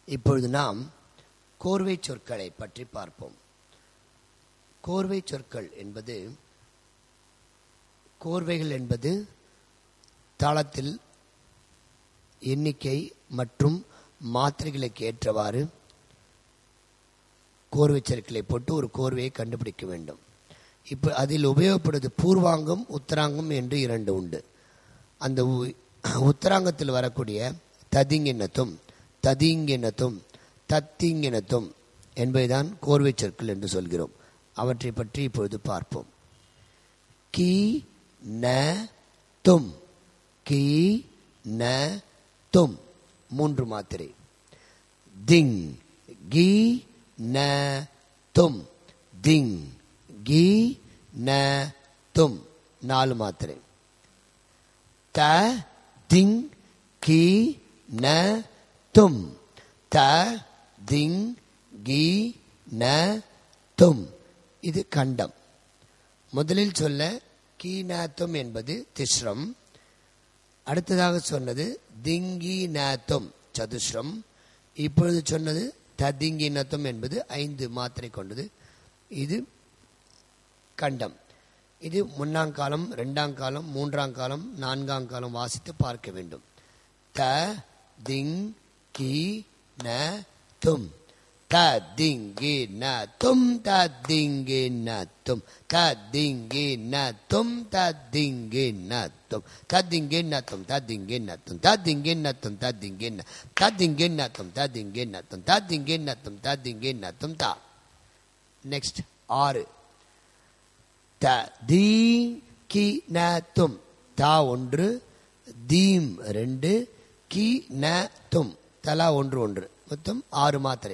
இப்பொழுது நாம் கோர்வை சொற்களை பற்றி பார்ப்போம் கோர்வை சொற்கள் என்பது கோர்வைகள் என்பது தாளத்தில் எண்ணிக்கை மற்றும் மாத்திரைகளுக்கு ஏற்றவாறு கோர்வை சொற்களை போட்டு ஒரு கோர்வையை கண்டுபிடிக்க வேண்டும் இப்போ அதில் உபயோகப்படுவது பூர்வாங்கம் உத்தராங்கம் என்று இரண்டு உண்டு அந்த உ- உத்தராங்கத்தில் வரக்கூடிய ததிங்கினத்தும் ததிங்கினத்தும் தத்திங்கினத்தும் என்பதுதான் கோர்வை சொற்கள் என்று சொல்கிறோம் அவற்றை பற்றி இப்பொழுது பார்ப்போம் கி ந தும் கி ந தும் மூன்று மாத்திரை திங் கி ந தும் திங் கி ந தும் நாலு மாத்திரை த திங் கி ந தும் த திங் கி ந தும் இது கண்டம் முதலில் சொல்ல கீநாத்தும் என்பது திஸ்ரம் அடுத்ததாக சொன்னது திங்கி நாத்தும் சதுஸ்ரம் இப்பொழுது சொன்னது ததிங்கினத்தும் என்பது ஐந்து மாத்திரை கொண்டது இது கண்டம் இது முன்னாம் காலம் ரெண்டாம் காலம் மூன்றாம் காலம் நான்காம் காலம் வாசித்து பார்க்க வேண்டும் த திங் கி ந தும் த திங்கி ந தும் த திங்கி ந தும் த திங்கி ந தும் த திங்கி ந தும் த திங்கி ந தும் த திங்கி ந தும் த திங்கி ந தும் த திங்கி ந த திங்கி ந தும் த திங்கி ந தும் த திங்கி ந தும் த திங்கி ந தும் தா நெக்ஸ்ட் ஆறு த தீ கி ந தும் தா ஒன்று தீம் ரெண்டு கி ந தும் தலா ஒன்று ஒன்று மொத்தம் ஆறு மாத்திரை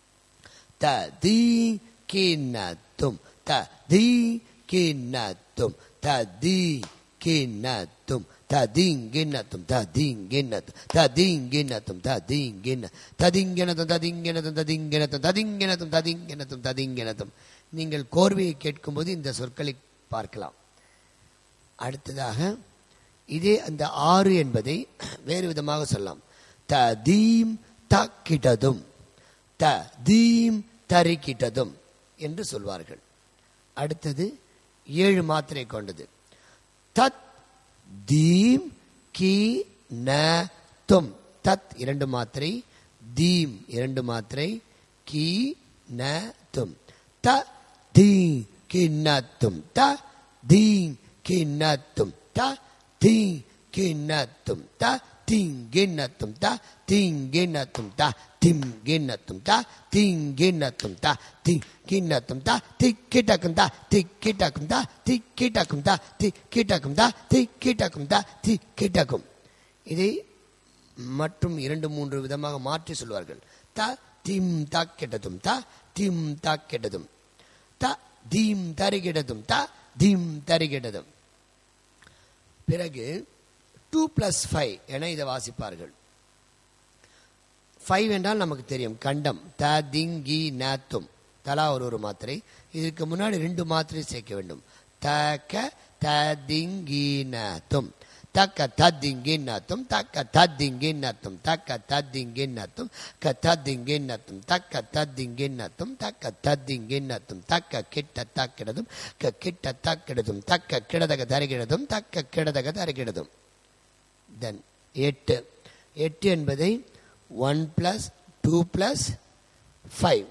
த தீ கி ந தும் த தீ கி ந தும் த தீ கி ந தும் த தீங்கினத்தும் த தீங்கினத்தும் த தீங்கினத்தும் த தீங்கின ததிங்கினத்தும் ததிங்கினத்தும் ததிங்கினத்தும் ததிங்கினத்தும் ததிங்கினத்தும் ததிங்கினத்தும் நீங்கள் கோர்வையை கேட்கும்போது இந்த சொற்களை பார்க்கலாம் அடுத்ததாக இதே அந்த ஆறு என்பதை வேறு விதமாக சொல்லலாம் த தீம் தக்கிட்டதும் த தீம் தரிக்கிட்டதும் என்று சொல்வார்கள் அடுத்தது ஏழு மாத்திரை கொண்டது தத் தீம் கி ந தும் தத் இரண்டு மாத்திரை தீம் இரண்டு மாத்திரை கி ந தும் த தீ கி ந தும் த தீ கி ந தும் த தீ கி ந தும் த திங்கினத்தும் த திங்கினத்தும் த திங்கினத்தும் த திங்கினத்தும் த திங்கினத்தும் த திக்கிட்டக்கும் த திக்கிட்டக்கும் த திக்கிட்டக்கும் த திக்கிட்டக்கும் த திக்கிட்டக்கும் த திக்கிட்டக்கும் இதை மற்றும் இரண்டு மூன்று விதமாக மாற்றி சொல்வார்கள் த திம் த கெட்டதும் த திம் த கெட்டதும் த தீம் தருகிடதும் த தீம் தருகிடதும் பிறகு டூ பிளஸ் ஃபைவ் என இதை வாசிப்பார்கள் ஃபைவ் என்றால் நமக்கு தெரியும் கண்டம் த திங்கி நாத்தும் தலா ஒரு ஒரு மாத்திரை இதுக்கு முன்னாடி ரெண்டு மாத்திரை சேர்க்க வேண்டும் தக்க த திங்கி நாத்தும் தக்க தத்திங்கி நத்தும் தக்க தத்திங்கி நத்தும் தக்க தத்திங்கி நத்தும் க தத்திங்கி நத்தும் தக்க தத்திங்கி நத்தும் தக்க தத்திங்கி நத்தும் தக்க கிட்ட தக்கிடதும் க கிட்ட தக்கிடதும் தக்க கிடதக தருகிடதும் தக்க கிடதக தருகிடதும் தென் எட்டு எட்டு என்பதை one plus two plus five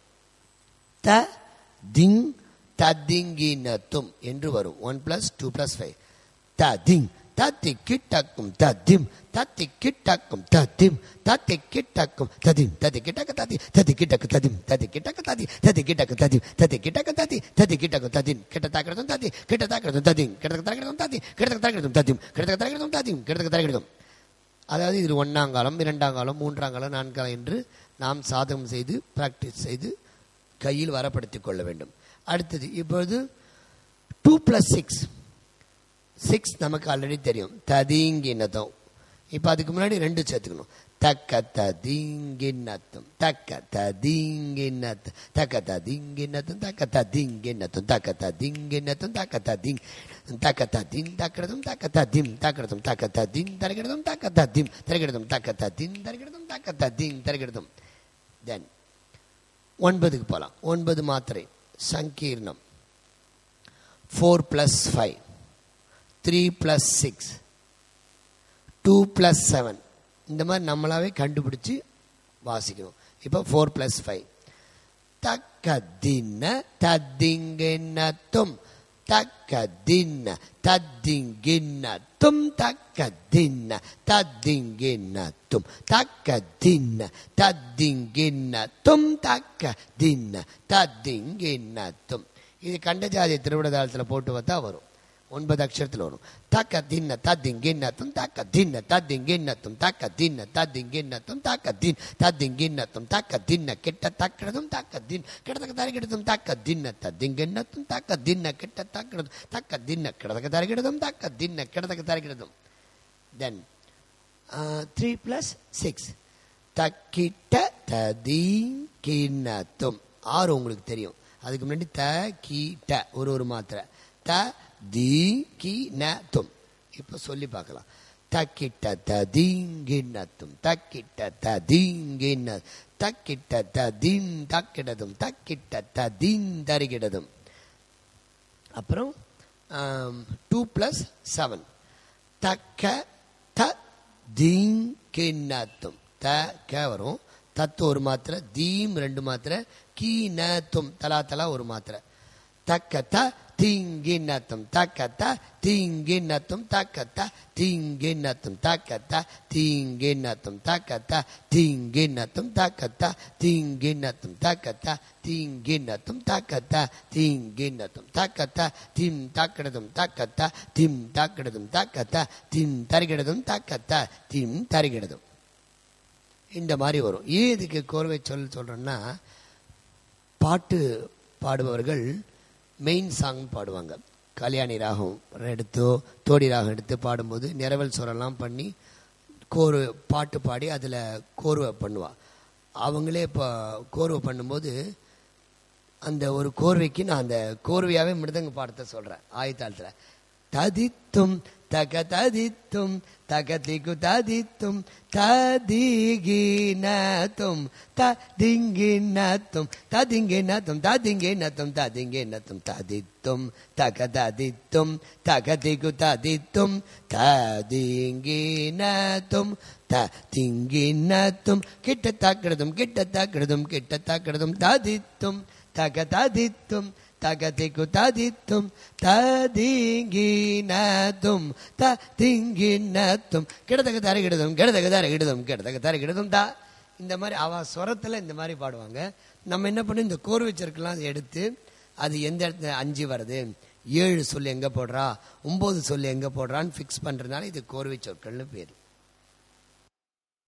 த திங் தத்திங்கினத்தும் என்று வரும் one plus two plus five த திங் தத்தி கிட்டக்கும் தத்திம் தத்தி கிட்டக்கும் தத்திம் தத்தி கிட்டக்கும் ததிம் தத்தி கிட்டக்க தத்தி தத்தி கிட்டக்கு ததிம் தத்தி கிட்டக்க தத்தி தத்தி கிட்டக்கு ததிம் தத்தி கிட்டக்க தத்தி தத்தி கிட்டக்கு ததிம் கிட்ட தாக்கிறதும் தத்தி கிட்ட தாக்கிறதும் ததிம் கிட்ட தாக்கிறதும் தத்தி கிட்ட தாக்கிறதும் ததிம் கிட்ட தாக்கிறதும் ததிம் கிட்ட தாக்கிறதும் அதாவது இது ஒன்றாம் காலம் இரண்டாம் காலம் மூன்றாம் காலம் நான்காம் காலம் என்று நாம் சாதகம் செய்து பிராக்டிஸ் செய்து கையில் வரப்படுத்திக் கொள்ள வேண்டும் அடுத்தது இப்பொழுது டூ ப்ளஸ் சிக்ஸ் சிக்ஸ் நமக்கு ஆல்ரெடி தெரியும் ததீங்கினதும் இப்போ அதுக்கு முன்னாடி ரெண்டு சேர்த்துக்கணும் தக்க ததீங்கினத்தும் தக்க ததீங்கினத்தும் தக்க ததீங்கினத்தும் தக்க ததீங்கினத்தும் தக்க ததீங்கினத்தும் தக்க ததீங் தக்க ததீன் தக்கிறதும் தக்க ததீம் தக்கிறதும் தக்க ததீன் தருகிறதும் தக்க ததீம் தருகிறதும் தக்க ததீன் தருகிறதும் தக்க ததீன் தருகிறதும் தென் ஒன்பதுக்கு போகலாம் ஒன்பது மாத்திரை சங்கீர்ணம் four plus five three plus six two plus seven இந்த மாதிரி நம்மளாவே கண்டுபிடிச்சு வாசிக்கணும் இப்போ ஃபோர் ப்ளஸ் ஃபைவ் தக்க தின்ன தத்திங்கின்னத்தும் தக்க தின்ன தத்திங்கின்னத்தும் தக்க தின்ன தத்திங்கின்னத்தும் தக்க தின்ன தத்திங்கின்னத்தும் தக்க தின்ன தத்திங்கின்னத்தும் இது கண்ட ஜாதி திருவிடதாளத்தில் போட்டு பார்த்தா வரும் ஒன்பது அக்ஷரத்தில் வரும் தக்க தின்ன தத்திங்கின்னத்தும் தக்க தின்ன தத்திங்கின்னத்தும் தக்க தின்ன தத்திங்கின்னத்தும் தக்க தின் தத்திங்கின்னத்தும் தக்க தின்ன கிட்ட தக்கிறதும் தக்க தின் கிடதக்க தரிகிடதும் தக்க தின்ன தத்திங்கின்னத்தும் தக்க தின்ன கிட்ட தக்கிறதும் தக்க தின்ன கிடதக்க தரிகிடதும் தக்க தின்ன கிடதக்க தரிகிடதும் தென் த்ரீ ப்ளஸ் சிக்ஸ் தக்கிட்ட ததி கிண்ணத்தும் ஆறு உங்களுக்கு தெரியும் அதுக்கு முன்னாடி த கி ட ஒரு ஒரு மாத்திரை த தி கி ந தும் இப்போ சொல்லி பார்க்கலாம் தக்கிட்ட ததீங்கிண்ணத்தும் தக்கிட்ட ததீங்கிண்ண தக்கிட்ட ததீன் தக்கிடதும் தக்கிட்ட ததீன் தருகிடதும் அப்புறம் டூ ப்ளஸ் செவன் தக்க த தீங் கிண்ணத்தும் த க வரும் தத்து ஒரு மாத்திரை தீம் ரெண்டு மாத்திரை கீ ந தும் தலா தலா ஒரு மாத்திரை தக்க த தீங்கின்னத்தும் தக்கத்த தீங்கின்னத்தும் தக்கத்த தீங்கின்னத்தும் தக்கத்த தீங்கின்னத்தும் தக்கத்த தீங்கின்னத்தும் தக்கத்த தீங்கின்னத்தும் தக்கத்த தீங்கின்னத்தும் தக்கத்த தீங்கின்னத்தும் தக்கத்த திம் தக்கிடதும் தக்கத்த திம் தக்கிடதும் தக்கத்த திம் தருகிடதும் தக்கத்த திம் தருகிடதும் இந்த மாதிரி வரும் ஏன் இதுக்கு கோர்வை சொல் சொல்றேன்னா பாட்டு பாடுபவர்கள் மெயின் சாங் பாடுவாங்க கல்யாணி ராகம் எடுத்தோ தோடி ராகம் எடுத்து பாடும்போது நிறவல் சொரெல்லாம் பண்ணி கோர்வை பாட்டு பாடி அதில் கோர்வை பண்ணுவா அவங்களே இப்போ கோர்வை பண்ணும்போது அந்த ஒரு கோர்வைக்கு நான் அந்த கோர்வையாகவே மிருதங்க பாடத்தை சொல்கிறேன் ஆயத்தாளத்தில் ததித்தும் தக ததித்தும் தகதிகு ததித்தும் ததிகினத்தும் ததிங்கினத்தும் ததிங்கினத்தும் ததிங்கினத்தும் ததிங்கினத்தும் ததித்தும் தக ததித்தும் தகதிகு ததித்தும் ததிங்கினத்தும் ததிங்கினத்தும் கிட்ட தாக்கிடதும் கிட்ட தாக்கிடதும் கிட்ட தாக்கிடதும் ததித்தும் தக ததித்தும் தகதிக்கு ததித்தும் ததிங்கினத்தும் ததிங்கினத்தும் கிடதக தரகிடதும் கிடதக தரகிடதும் கிடதக தரகிடதும் தா இந்த மாதிரி அவ ஸ்வரத்தில் இந்த மாதிரி பாடுவாங்க நம்ம என்ன பண்ணோம் இந்த கோர் வச்சிருக்கலாம் எடுத்து அது எந்த இடத்துல அஞ்சு வருது ஏழு சொல்லு எங்கே போடுறா ஒம்பது சொல்லு எங்கே போடுறான்னு ஃபிக்ஸ் பண்ணுறதுனால இது கோர்வை சொற்கள்னு பேர்